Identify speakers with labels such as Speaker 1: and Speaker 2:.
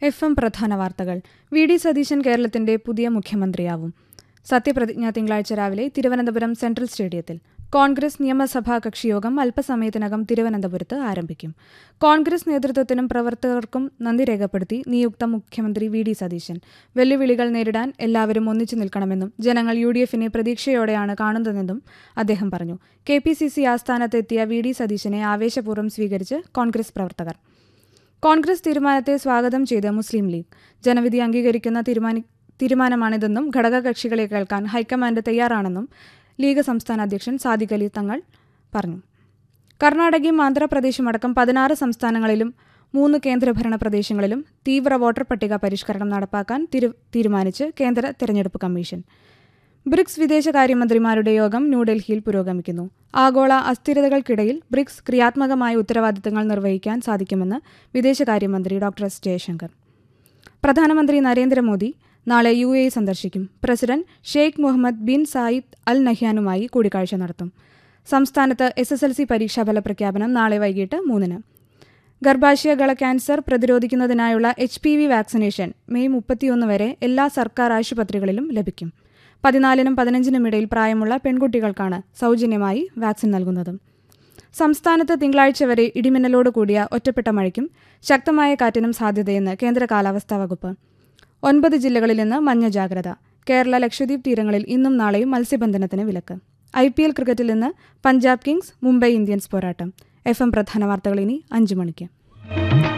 Speaker 1: F M പ്രധാന വാർത്തകൾ V D Satheesan കേരളത്തിന്റെ പുതിയ മുഖ്യമന്ത്രിയാവും സത്യപ്രതിജ്ഞ തിങ്കളാഴ്ച രാവിലെ തിരുവനന്തപുരം സെൻട്രൽ സ്റ്റേഡിയത്തിൽ കോൺഗ്രസ് നിയമസഭാ കക്ഷിയോഗം അല്പസമയത്തിനകം തിരുവനന്തപുരത്ത് ആരംഭിക്കും കോൺഗ്രസ് നേതൃത്വത്തിനും പ്രവർത്തകർക്കും നന്ദി രേഖപ്പെടുത്തി നിയുക്ത മുഖ്യമന്ത്രി വി ഡി സതീശൻ വെല്ലുവിളികൾ നേരിടാൻ എല്ലാവരും ഒന്നിച്ചു നിൽക്കണമെന്നും ജനങ്ങൾ യു ഡി എഫിനെ പ്രതീക്ഷയോടെയാണ് കാണുന്നതെന്നും അദ്ദേഹം പറഞ്ഞു കെ പി സി സി ആസ്ഥാനത്തെത്തിയ വി ഡി സതീശനെ ആവേശപൂർവ്വം സ്വീകരിച്ച് കോൺഗ്രസ് പ്രവർത്തകർ കോൺഗ്രസ് തീരുമാനത്തെ സ്വാഗതം ചെയ്ത് മുസ്ലിം ലീഗ് ജനവിധി അംഗീകരിക്കുന്ന തീരുമാനി തീരുമാനമാണിതെന്നും ഘടകകക്ഷികളെ കേൾക്കാൻ ഹൈക്കമാൻഡ് തയ്യാറാണെന്നും ലീഗ് സംസ്ഥാന അധ്യക്ഷൻ സാദിഖ് അലി തങ്ങൾ പറഞ്ഞു കർണാടകയും ആന്ധ്രാപ്രദേശും അടക്കം പതിനാറ് സംസ്ഥാനങ്ങളിലും മൂന്ന് കേന്ദ്രഭരണ പ്രദേശങ്ങളിലും തീവ്ര വോട്ടർ പട്ടിക പരിഷ്കരണം നടപ്പാക്കാൻ തിരു തീരുമാനിച്ച് കേന്ദ്ര തെരഞ്ഞെടുപ്പ് കമ്മീഷൻ ബ്രിക്സ് വിദേശകാര്യമന്ത്രിമാരുടെ യോഗം ന്യൂഡൽഹിയിൽ പുരോഗമിക്കുന്നു ആഗോള അസ്ഥിരതകൾക്കിടയിൽ ബ്രിക്സ് ക്രിയാത്മകമായ ഉത്തരവാദിത്തങ്ങൾ നിർവഹിക്കാൻ സാധിക്കുമെന്ന് വിദേശകാര്യമന്ത്രി ഡോക്ടർ എസ് ജയശങ്കർ പ്രധാനമന്ത്രി നരേന്ദ്രമോദി നാളെ യു എ സന്ദർശിക്കും president Sheikh Muhammad bin Zayed Al നഹ്യാനുമായി കൂടിക്കാഴ്ച നടത്തും സംസ്ഥാനത്ത് എസ് എസ് എൽ സി പരീക്ഷാഫല പ്രഖ്യാപനം നാളെ വൈകിട്ട് മൂന്നിന് ഗർഭാശയകള cancer പ്രതിരോധിക്കുന്നതിനായുള്ള H P V vaccination May മുപ്പത്തിയൊന്ന് വരെ എല്ലാ സർക്കാർ ആശുപത്രികളിലും ലഭിക്കും പതിനാലിനും പതിനഞ്ചിനും ഇടയിൽ പ്രായമുള്ള പെൺകുട്ടികൾക്കാണ് സൗജന്യമായി വാക്സിൻ നൽകുന്നത് സംസ്ഥാനത്ത് തിങ്കളാഴ്ച വരെ ഇടിമിന്നലോട് കൂടിയ ഒറ്റപ്പെട്ട മഴയ്ക്കും ശക്തമായ കാറ്റിനും സാധ്യതയെന്ന് കേന്ദ്ര കാലാവസ്ഥാ വകുപ്പ് ഒൻപത് ജില്ലകളിൽ നിന്ന് മഞ്ഞ ജാഗ്രത കേരള ലക്ഷദ്വീപ് തീരങ്ങളിൽ ഇന്നും നാളെയും മത്സ്യബന്ധനത്തിന് വിലക്ക് ഐ പി എൽ ക്രിക്കറ്റിൽ നിന്ന് പഞ്ചാബ് കിങ്സ് മുംബൈ ഇന്ത്യൻസ് പോരാട്ടം എഫ് എം പ്രധാന വാർത്തകൾ ഇനി അഞ്ചു മണിക്ക്